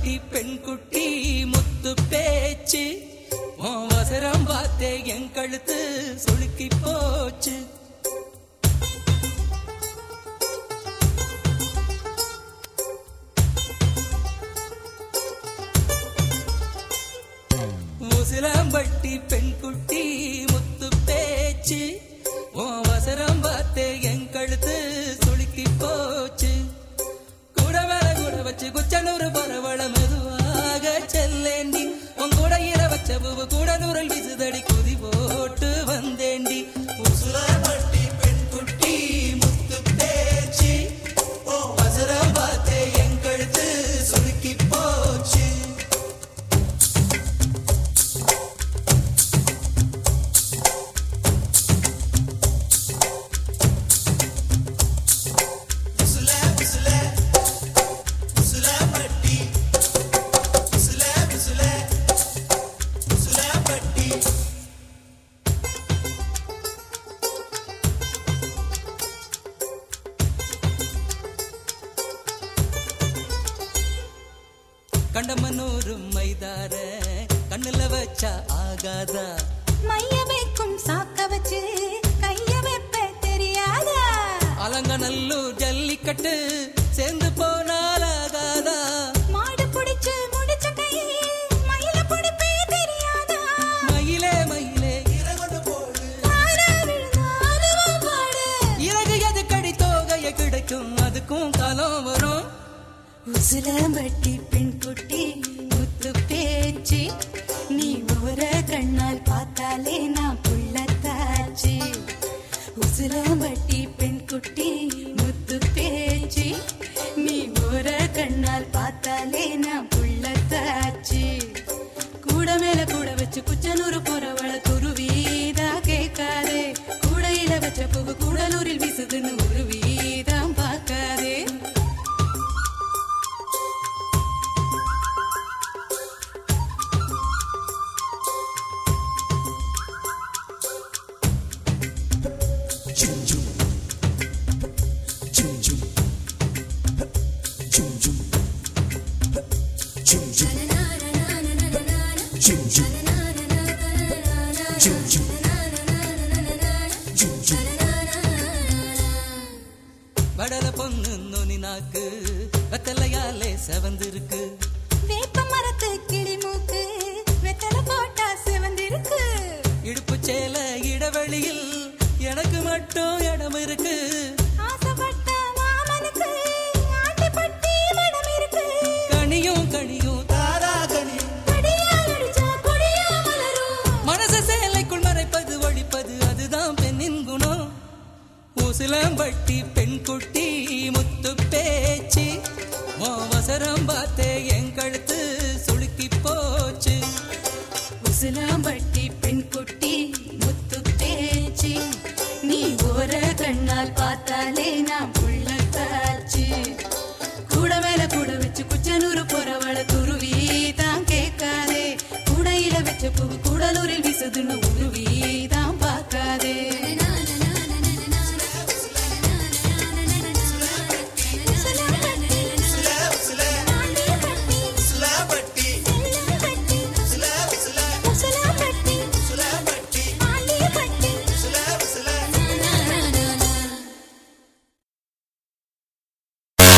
உசிலம்பட்டி பெண் குட்டி முத்து பேச்சு உன் வசரம் பார்த்தே என் கழுத்து சுளுக்கி போச்சு முசிலம்பட்டி பெண் குட்டி முத்து பேச்சு உன் வசரம் பார்த்தே என் கழுத்து சுளுக்கி போச்சு கூட மேல கூட வச்சு குச்சனூர் பரவள மெதுவாக செல்லேண்டி உன் கூட இர வச்ச பூவு கூட நூறல் விசுதடி குதி போட்டு வந்தேண்டி உசுலம்பட்டி பெண் குட்டி முத்து பேச்சு உன் வசரம் பார்த்தே என் கழுத்து சுளுக்கி போச்சு கண்டமனூர் மைதார கண்ணுல வச்சா ஆகாதா மைய வைக்கும் சாக்க வச்சு கைய வைப்ப தெரியாதா அலங்கநல்லூர் ஜல்லிக்கட்டு சேர்ந்து போனால் ஆகாதா மாடு புடிச்சு முடிச்ச கை மயில புடிப்பே தெரியாதா மயிலே மயிலே தாரா விழுந்தா அதுவும் பாடு இறகு எது கடி தோகைய கிடைக்கும் அதுக்கும் காலம் வரும் உசிலம்பட்டி பெண் குட்டி முத்து பேச்சு நீ ஒரு கண்ணால் பார்த்தாலே நான் புள்ளத்தாச்சு உசிலம்பட்டி பெண் குட்டி முத்து பேச்சு நீ ஒரு கண்ணால் பார்த்தாலே நான் புள்ளத்தாச்சு கூட மேல கூட வச்சு குச்சனூர் போறவள குருவீதா கேட்காதே கூடையில வச்ச பூவு கூடலூரில் வீசுதுன்னு ஒரு வீதம் பார்க்காதே Chum chum.